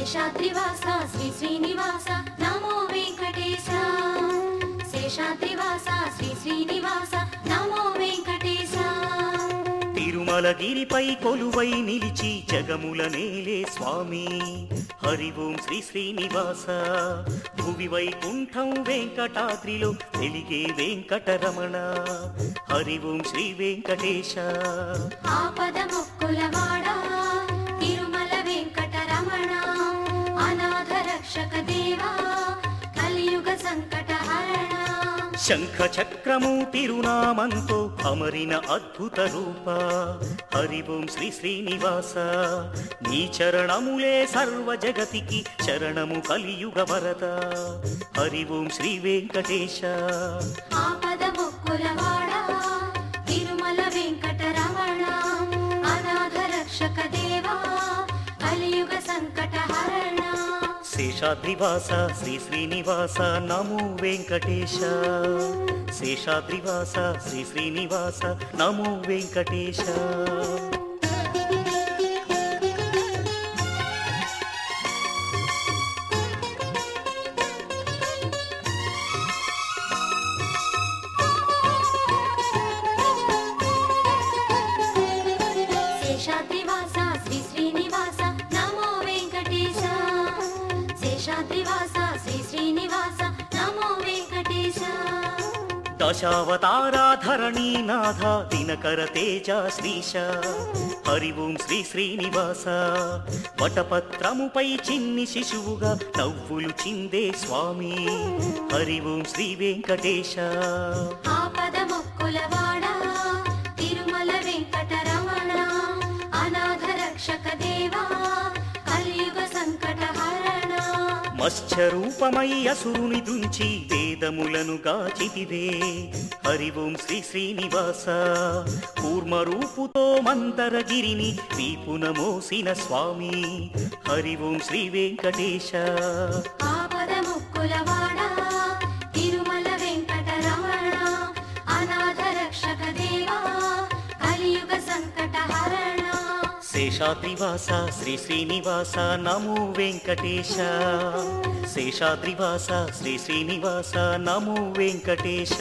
శేషాద్రివాస శ్రీ శ్రీనివాస నమో వెంకటేశ శేషాద్రివాస శ్రీ శ్రీనివాస నమో వెంకటేశ తిరుమలగిరిపై కొలువై నిలిచి జగముల నేలే స్వామి హరి ఓం శ్రీ శ్రీనివాస భువి వైకుంఠం వెంకటాద్రిలో వెలిగే వెంకటరమణ హరి ఓం శ్రీ వెంకటేశ ఆపద మొక్కులవాడ తిరుమల వెంకటరమణ అనాథ రక్షక దేవా కలియుగ సంకట హరణ శంఖ చక్రము తిరునామంతో అమరిన అద్భుత రూప హరి ఓం శ్రీ శ్రీనివాస నీ చరణములే సర్వ జగతికి శరణము కలియుగ వరద హరి ఓం శ్రీ వెంకటేశ ఆపద మొక్కులవాడ తిరుమల వెంకటరమణ అనాథ రక్షక దేవా కలియుగ సంకట హరణ శేషాద్రివాస శ్రీ శ్రీనివాస నమో వెంకటేశ శేషాద్రివాస శ్రీ శ్రీనివాస నమో వెంకటేశ శేషాద్రివాస శ్రీ శ్రీనివాస నమో వెంకటేశ శేషాద్రివాస శ్రీ శ్రీనివాస నమో వెంకటేశ దశావతారాధరణీనాథ దినకర తేజ శ్రీశ హరి ఓం శ్రీ శ్రీనివాస వటపత్రముపై చిన్ని శిశువుగా నవ్వులు చిందే స్వామి హరి ఓం శ్రీ వెంకటేశ ఆపద మొక్కులవాడ తిరుమల వెంకటరమణ అనాథ రక్షక దేవా కలియుగ సంకట హరణ మత్స్య రూపమై అసురుని దుంచి వేదములను గాచితివే హరి ఓం శ్రీ శ్రీనివాస కూర్మ రూపుతో మందరగిరిని వీపున మోసిన స్వామి హరి ఓం శ్రీ వెంకటేశ ఆపద ముక్కులవాడ తిరుమల వెంకటరమణ అనాథ రక్షక దేవా కలియుగ సంకట హరణ శేషాద్రివాస శ్రీ శ్రీనివాస నమో వెంకటేశ శేషాద్రివాస శ్రీ శ్రీనివాస నమో వెంకటేశ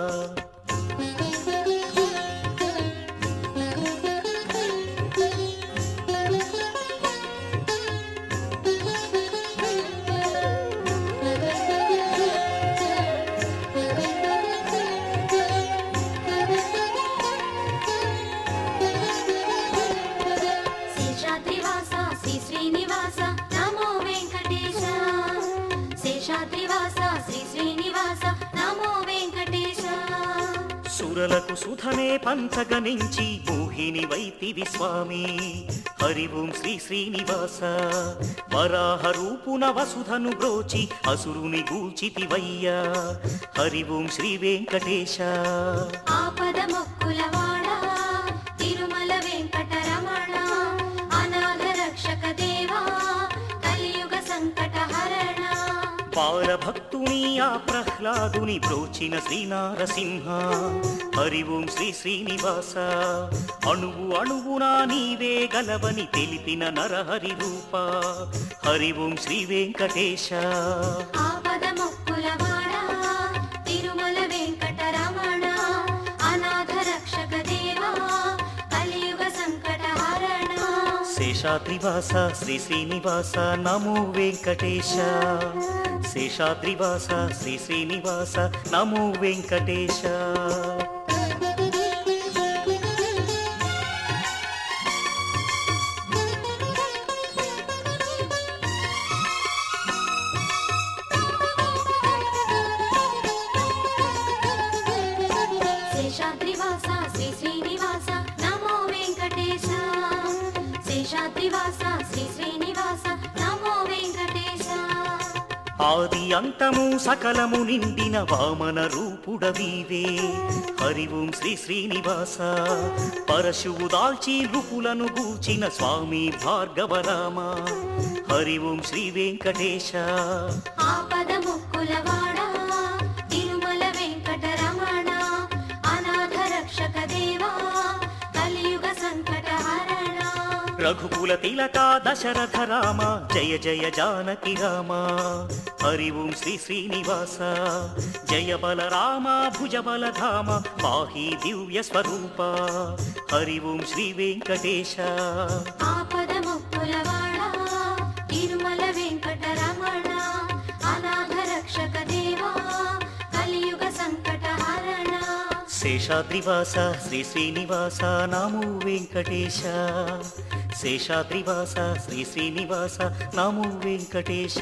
శేషాద్రివాస శ్రీ శ్రీనివాస నమో వెంకటేశ శేషాద్రివాస శ్రీ శ్రీనివాస నమో వెంకటేశ సురలకు సుధనే పంచగనించి మోహిని వైతివి స్వామి హరి ఓం శ్రీ శ్రీనివాస వరాహ రూపున వసుధను బ్రోచి అసురుని గూచితివయ్యా హరి ఓం శ్రీ వెంకటేశ ఆపద మొక్కులవాడ తిరుమల వెంకటరమణ అనాథ రక్షక దేవా కలియుగ సంకట హరణ బాలభక్తుని ఆ ప్రహ్లాదుని బ్రోచిన శ్రీనారసింహ హరి ఓం శ్రీ శ్రీనివాస అణువు అణువునా నీవే గలవని తెలిపిన నరహరి రూప హరి ఓం శ్రీ వెంకటేశ ఆపద మొక్కులవాడ తిరుమల వెంకటరమణ అనాథ రక్షక దేవా కలియుగ సంకట హరణ శేషాద్రివాస శ్రీ శ్రీనివాస నమో వెంకటేశ శేషాద్రివాస శ్రీ శ్రీనివాస నమో వెంకటేశ శేషాద్రివాస శ్రీ శ్రీనివాస నమో వెంకటేశ శేషాద్రివాస శ్రీ శ్రీనివాస నమో వెంకటేశ ఆది అంతము సకలము నిండిన వామన రూపుడవీవే హరి ఓం శ్రీ శ్రీనివాస పరశువు దాల్చి రుపులను గూచిన స్వామి భార్గవరామ హరి ఓం శ్రీ వెంకటేశ ఆపద ముక్కులవాడ తిరుమల వెంకటరమణ అనాథ రక్షక దేవా కలియుగ సంకట హరణ రఘుకుల తిలక దశరథ రామ జయ జయ జానకి రామ హరి ఓం శ్రీ శ్రీనివాస జయ బల రామ భుజ బల ధామ పాహి దివ్య స్వరూప హరి ఓం శ్రీ వెంకటేశ ఆపద ముక్కులవాడ తిరుమల వెంకటరమణ అనాథ రక్షక దేవా కలియుగ సంకట హరణ శేషాద్రివాస శ్రీ శ్రీనివాస నామో వెంకటేశ శేషాద్రివాస శ్రీ శ్రీనివాస నామో వెంకటేశ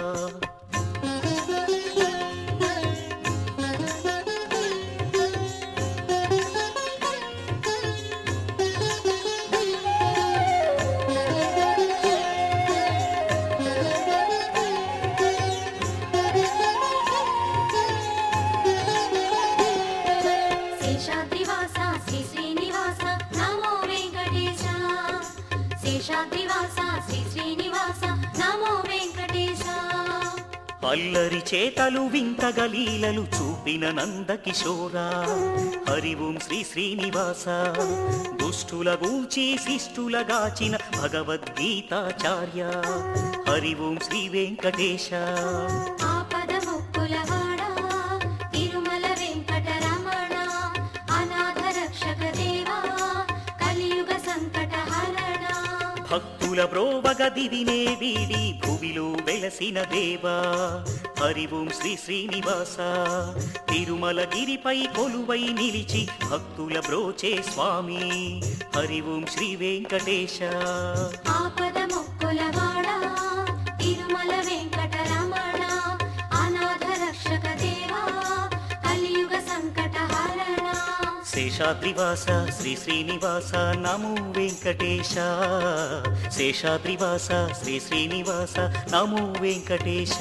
శేషాద్రివాస శ్రీ శ్రీనివాస నమో వెంకటేశ శేషాద్రివాస శ్రీ శ్రీనివాస నమో వెంకటేశ అల్లరి చేతలు వింతగలీలలు చూపిన నందకిశోరా హరి ఓం శ్రీ శ్రీనివాస దుష్టుల గూచి శిష్టుల గాచిన భగవద్గీతాచార్య హరి ఓం శ్రీ వెంకటేశ ఆపద ముక్కులవాడ తిరుమల వెంకటరమణ అనాథ రక్షక దేవా కలియుగ సంకట హరణ భక్తుల బ్రోవగ దివినే వీడి భువిలో వెలసిన దేవా హరి ఓం శ్రీ శ్రీనివాస తిరుమల గిరిపై కొలువై నిలిచి భక్తుల బ్రోచే స్వామి హరి ఓం శ్రీ వెంకటేశ ఆపద ముక్కులవాడ తిరుమల వెంకటరమణ అనాథ రక్షక దేవా కలియుగ సంకట హరణ శేషాద్రివాస శ్రీ శ్రీనివాస నమో వెంకటేశ శేషాద్రివాస శ్రీ శ్రీనివాస నమో వెంకటేశ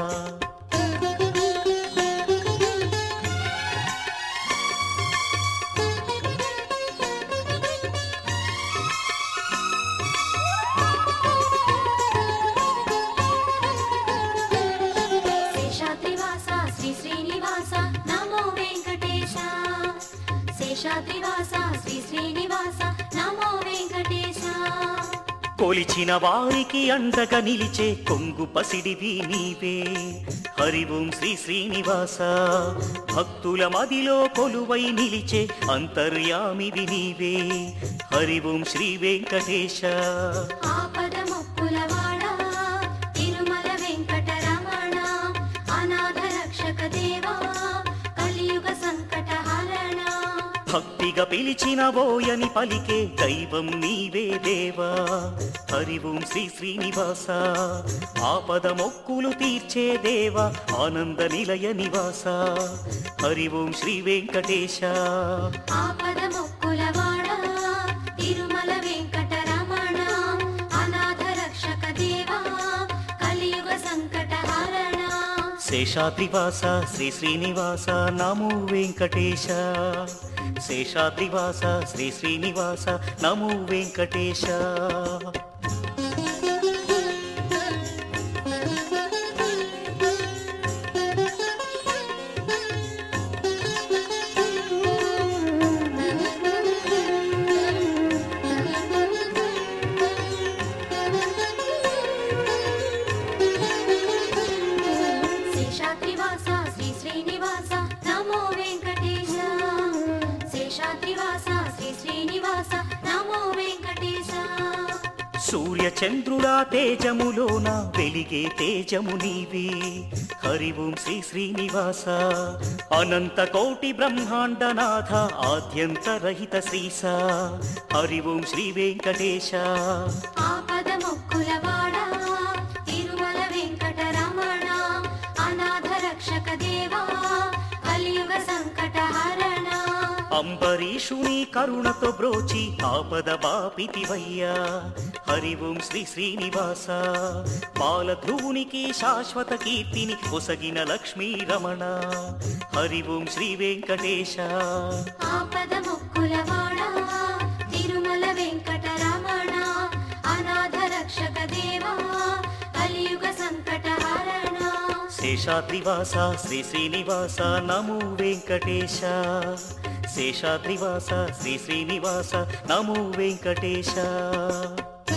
శేషాద్రివాస శ్రీ శ్రీనివాస నమో వెంకటేశ శేషాద్రివాస శ్రీ శ్రీనివాస నమో వెంకటేశ కొలిచిన వారికి అండగా నిలిచే కొంగు పసిడివి నీవే హరి ఓం శ్రీ శ్రీనివాస భక్తుల మదిలో కొలువై నిలిచే అంతర్యామివి నీవే హరి ఓం శ్రీ వెంకటేశ ఆపద ముక్కులవాడ తిరుమల వెంకటరమణ అనాథ రక్షక దేవా కలియుగ సంకట హరణ భక్తిగా పిలిచిన ఓయని పలికే దైవం నీవే దేవా హరి ఓం శ్రీ శ్రీనివాస ఆపద మొక్కులు తీర్చే దేవా ఆనంద నిలయ నివాస హరి ఓం శ్రీ వెంకటేశ ఆపద ముక్కులవాడ తిరుమల వెంకటరమణ అనాథ రక్షక దేవా కలియుగ సంకట హరణ శేషాద్రివాస శ్రీ శ్రీనివాస నమో వెంకటేశ శేషాద్రివాస శ్రీ శ్రీనివాస నమో వెంకటేశ శేషాద్రివాస శ్రీ శ్రీనివాస నమో వెంకటేశ శేషాద్రివాస శ్రీ శ్రీనివాస నమో వెంకటేశ సూర్య చంద్రుడా తేజములోన వెలిగే తేజము నీవే హరి ఓం శ్రీ శ్రీనివాస అనంత కోటి బ్రహ్మాండనాథ ఆద్యంత రహిత శ్రీస హరి ఓం శ్రీ వెంకటేశ ఆపద ముక్కులవాడ తిరుమల వెంకటరమణ అనాథ రక్షక దేవా కలియుగ సంకట హరణ అంబరీషుని కరుణతో బ్రోచి ఆపద బాపితివయ్యా హరి ఓం శ్రీ శ్రీనివాస పాలధ్రువునికి శాశ్వత కీర్తిని ఒసగిన లక్ష్మీ రమణ హరి ఓం శ్రీ వెంకటేశ ఆపద ముక్కులవాడ తిరుమల వెంకటరమణ అనాథ రక్షక దేవా కలియుగ సంకట హరణ శేషాద్రివాస శ్రీ శ్రీనివాస నమో వెంకటేశ శేషాద్రివాస శ్రీ శ్రీనివాస నమో వెంకటేశ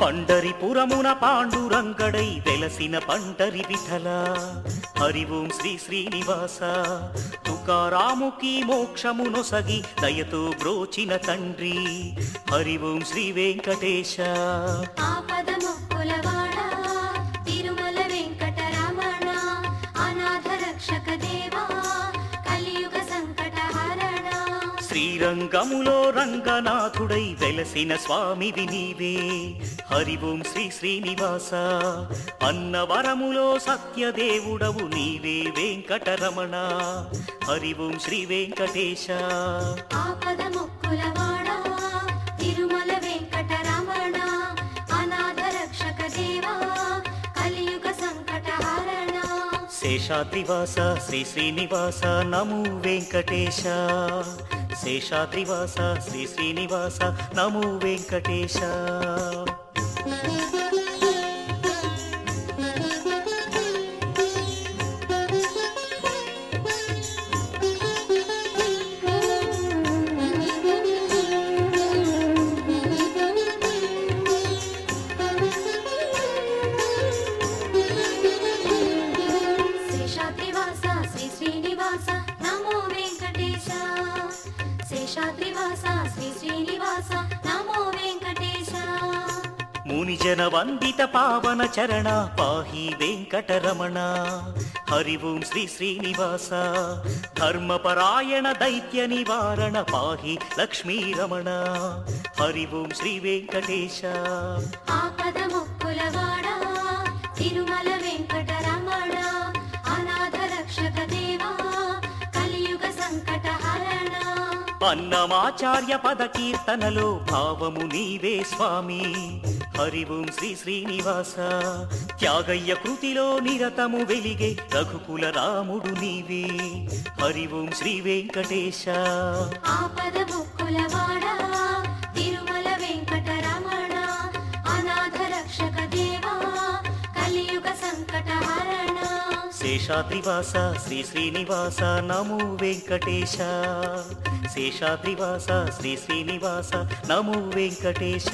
పండరిపురమున పాండురంగడై వెలసిన పండరి విఠల హరి ఓం శ్రీ శ్రీనివాస తుకారాముకి మోక్షమునొసగి దయతో బ్రోచిన తండ్రి హరి ఓం శ్రీ వెంకటేశ ఆపద ముక్కులవాడ తిరుమల వెంకటరమణ అనాథ రక్షక దేవా కలియుగ సంకట హరణ శ్రీరంగములో రంగనాథుడై వెలసిన స్వామివి నీవే హరి ఓం శ్రీ శ్రీనివాస అన్నవరములో సత్యదేవుడవు నీవే వెంకటరమణ హరి ఓం శ్రీ వెంకటేశ ఆపద ముక్కులవాడ తిరుమల వెంకటరమణ అనాథ రక్షక దేవా కలియుగ సంకట హరణ శేషాద్రివాస శ్రీ శ్రీనివాస నమో వెంకటేశ శేషాద్రివాస శ్రీ శ్రీనివాస నమో వెంకటేశ శేషాద్రివాస శ్రీ శ్రీనివాస నమో వెంకటేశ శేషాద్రివాస శ్రీ శ్రీనివాస నమో వెంకటేశ మునిజన వందిత పావన చరణ పాహి వెంకటరమణ హరి ఓం శ్రీ శ్రీనివాస ధర్మపరాయణ దైత్య నివారణ పాహి లక్ష్మీరమణ హరి ఓం శ్రీ వెంకటేశ ఆపద ముక్కులవాడ తిరుమల వెంకటరమణ అనాథ రక్షక దేవా కలియుగ సంకట హరణ అన్నమాచార్య పద కీర్తనలో భావము నీవే స్వామి హరి ఓం శ్రీ శ్రీనివాస త్యాగయ్య కృతిలో నిరతము వెలిగే రఘుకుల రాముడు నీవే హరి ఓం శ్రీ వెంకటేశ ఆపద ముక్కులవాడ తిరుమల వెంకటరమణ అనాథ రక్షక దేవా కలియుగ సంకట హరణ శేషాద్రివాస శ్రీ శ్రీనివాస నమో వెంకటేశ శేషాద్రివాస శ్రీ శ్రీనివాస నమో వెంకటేశ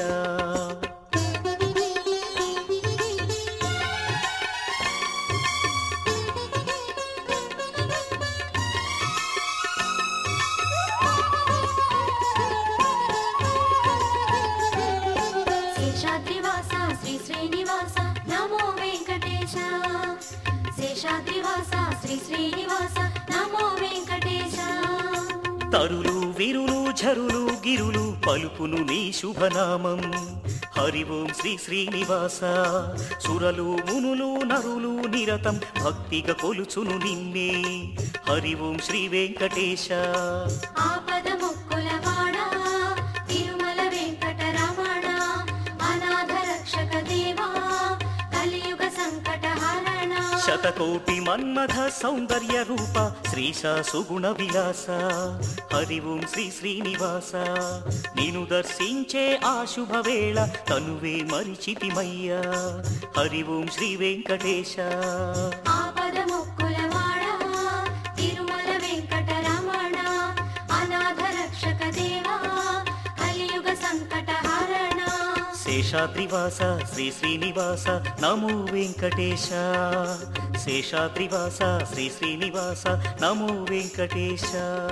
శేషాద్రివాస శ్రీ శ్రీనివాస నమో వెంకటేశ శేషాద్రివాస శ్రీ శ్రీనివాస నమో వెంకటేశ తరులు విరులు ఝరులు గిరులు పలుకును నీ శుభనామం హరి ఓం శ్రీ శ్రీనివాస సురలు మునులు నరులు నిరతం భక్తిగా కొలుచును నిన్నే హరి ఓం శ్రీ వెంకటేశ ఆపద ముక్కులవాడ తిరుమల వెంకటరమణ అనాథ రక్షక దేవా కలియుగ సంకట హరణ శతకోటి మన్మథ సౌందర్య రూప శ్రీశ సుగుణ విలాస హరి ఓం శ్రీ శ్రీనివాస నిను దర్శించే ఆ శుభవేళ తనువే మరిచితిమయ్యా హరి ఓం శ్రీ వెంకటేశ ఆపద ముక్కులవాడ తిరుమల వెంకటరమణ అనాథ రక్షక దేవా కలియుగ సంకట హరణ శేషాద్రివాస శ్రీ శ్రీనివాస నమో వెంకటేశ శేషాద్రివాస శ్రీ శ్రీనివాస నమో వెంకటేశ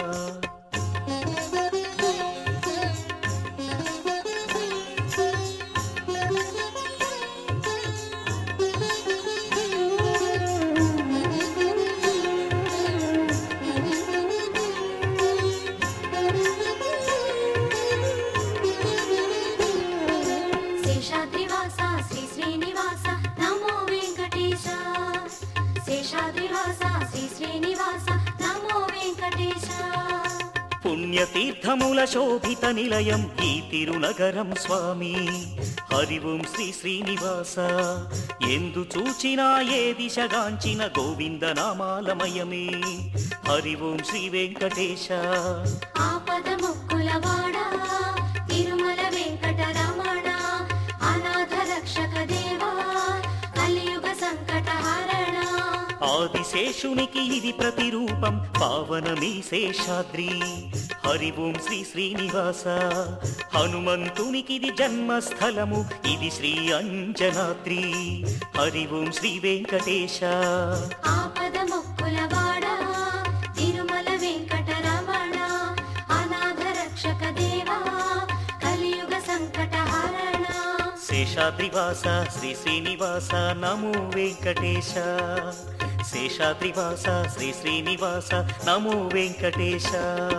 శేషాద్రివాస శ్రీ శ్రీనివాస నమో వెంకటేశ శేషాద్రివాస శ్రీ శ్రీనివాస నమో వెంకటేశ పుణ్యతీర్థముల శోభిత నిలయం ఈ తిరునగరం స్వామి హరి ఓం శ్రీ శ్రీనివాస ఎందు చూచినా ఏ దిశగాంచిన గోవింద నామాలమయమే హరి ఓం శ్రీ వెంకటేశ ఆపద ముక్కులవాడ తిరుమల వెంకటరమణ అనాథ రక్షక దేవా కలియుగ సంకట హరణ ఆదిశేషునికి ఇది ప్రతిరూపం పావనమీ శేషాద్రి హరి ఓం శ్రీ శ్రీనివాస హనుమంతునికిది జన్మస్థలము ఇది శ్రీ అంజనాద్రి హరి ఓం శ్రీ వెంకటేశ ఆపద మొక్కుల వాడ తిరుమల వెంకటరమణ అనాథ రక్షక దేవా కలియుగ సంకట హరణ శేషాద్రివాస శ్రీ శ్రీనివాస నమో వెంకటేశ శేషాద్రివాస శ్రీ శ్రీనివాస నమో వెంకటేశ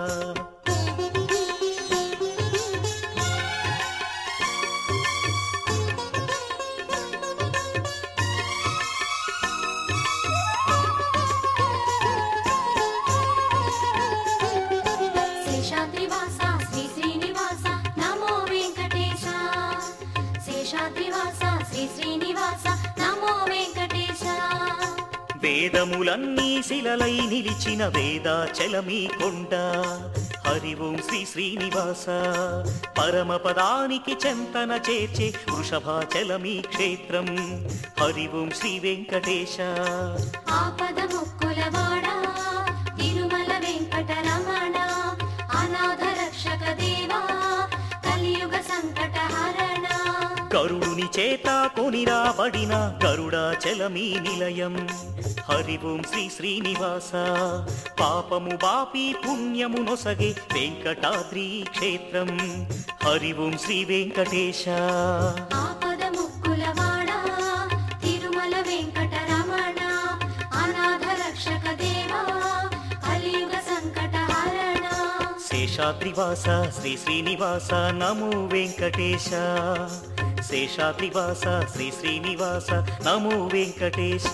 శేషాద్రివాస శ్రీ శ్రీనివాస నమో వెంకటేశ శేషాద్రివాస శ్రీ శ్రీనివాస నమో వెంకటేశ వేదములన్నీ శిలలై నిలిచిన వేదాచలమీ కొండ హరి ఓం శ్రీ శ్రీనివాస పరమపదానికి చెంతన చేర్చే వృషభాచలమీ క్షేత్రం హరి ఓం శ్రీ వెంకటేశ ఆపద మొక్కుల వాడ తిరుమల వెంకటరమణ అనాథ రక్షక దేవా కలియుగ సంకట హరణ గరుడుని చేత కొనిరాబడిన గరుడాచలమీ నిలయం హరి ఓం శ్రీ శ్రీనివాస పాపము బాపి పుణ్యము నొసగే వెంకటాద్రి క్షేత్రం హరి ఓం శ్రీ వెంకటేశ ఆపద ముక్కుల వాడ తిరుమల వెంకటరమణ అనాథ రక్షక దేవా కలియుగ సంకట హరణ శేషాద్రివాస శ్రీ శ్రీనివాస నమో వెంకటేశ శేషాద్రివాస శ్రీ శ్రీనివాస నమో వెంకటేశ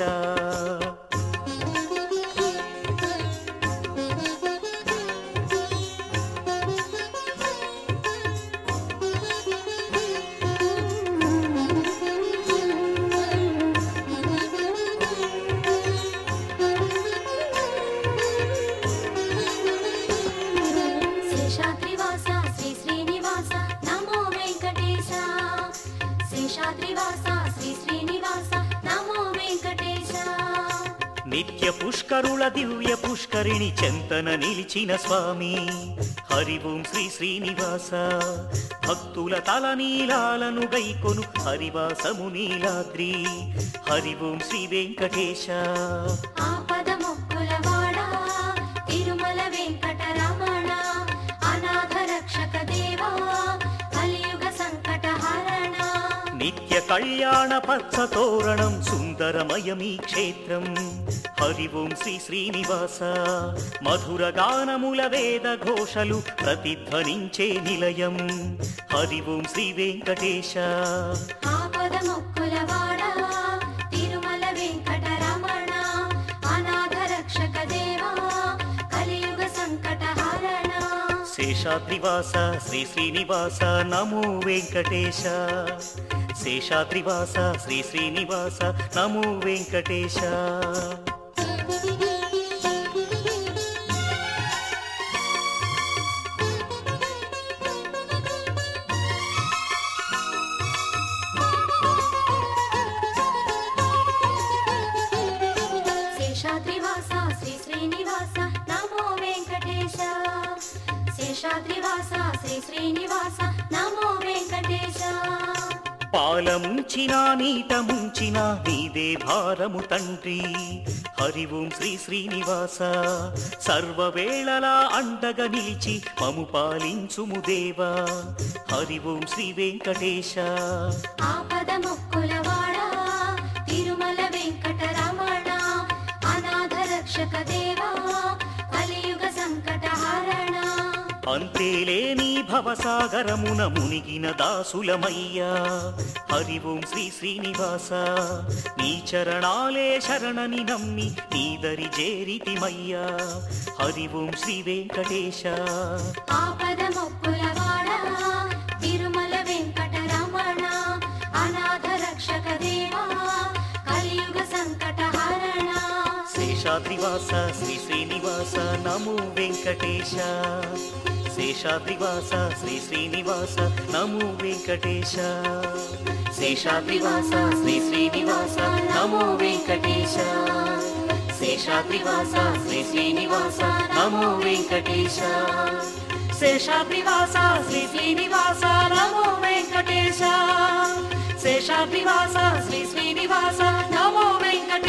శేషాద్రివాస శ్రీ శ్రీనివాస నమో వెంకటేశ శేషాద్రివాస శ్రీ శ్రీనివాస నమో వెంకటేశ నిత్య పుష్కరుల దివ్య పుష్కరిణి చెంతన నిలిచిన స్వామి హరి ఓం శ్రీ శ్రీనివాస భక్తుల తల నీలాలను గైకొను హరివాసము నీలాద్రి హరి ఓం శ్రీ వెంకటేశ ఆపద మొక్కుల వాడ తిరుమల వెంకటరమణ అనాథ రక్షక దేవా కలియుగ సంకట హరణ నిత్య కళ్యాణ పచ్చ తోరణం సుందరమయమీ క్షేత్రం హరి ఓం శ్రీ శ్రీనివాస మధుర గానముల వేద ఘోషలు ప్రతిధ్వనించే నిలయం హరి ఓం శ్రీ వెంకటేశ ఆపద మొక్కుల వాడ తిరుమల వెంకటరమణ అనాథ రక్షక దేవా కలియుగ సంకట హరణ శేషాద్రివాస శ్రీ శ్రీనివాస నమో వెంకటేశ శేషాద్రివాస శ్రీ శ్రీనివాస నమో వెంకటేశ శేషాద్రివాస శ్రీ శ్రీనివాస నమో వెంకటేశ శేషాద్రివాస శ్రీ శ్రీనివాస నమో వెంకటేశ పాలముంచిన నీట ముంచిన నీదే భారము తండ్రి హరి ఓం శ్రీ శ్రీనివాస సర్వవేళలా అండగా నిలిచి మము పాలించుము దేవా హరి ఓం శ్రీ వెంకటేశ ఆపద మొక్కుల వాడ తిరుమల వెంకటరమణ అనాథ రక్షక దేవా కలియుగ సంకట హరణ అంతేలేని భవసాగరమున మునిగిన దాసులమయ్యా హరి ఓం శ్రీ శ్రీనివాస నీ చరణాలే శరణని నమ్మి నీదరి చేరితిమయ్యా హరి ఓం శ్రీ వెంకటేశ ఆపద మొక్కుల వాడ తిరుమల వెంకటరమణ అనాథ రక్షక దేవా కలియుగ సంకట హరణ శేషాద్రివాస శ్రీ శ్రీనివాస నమో వెంకటేశ శేషాద్రివాస శ్రీ శ్రీనివాస నమో వెంకటేశ శేషాద్రివాస శ్రీ శ్రీనివాస నమో వెంకటేశ శేషాద్రివాస శ్రీ శ్రీనివాస నమో వెంకటేశ శేషాద్రివాస శ్రీ శ్రీనివాస నమో వెంకటేశ శేషాద్రివాస శ్రీ శ్రీనివాస నమో వెంకటేశ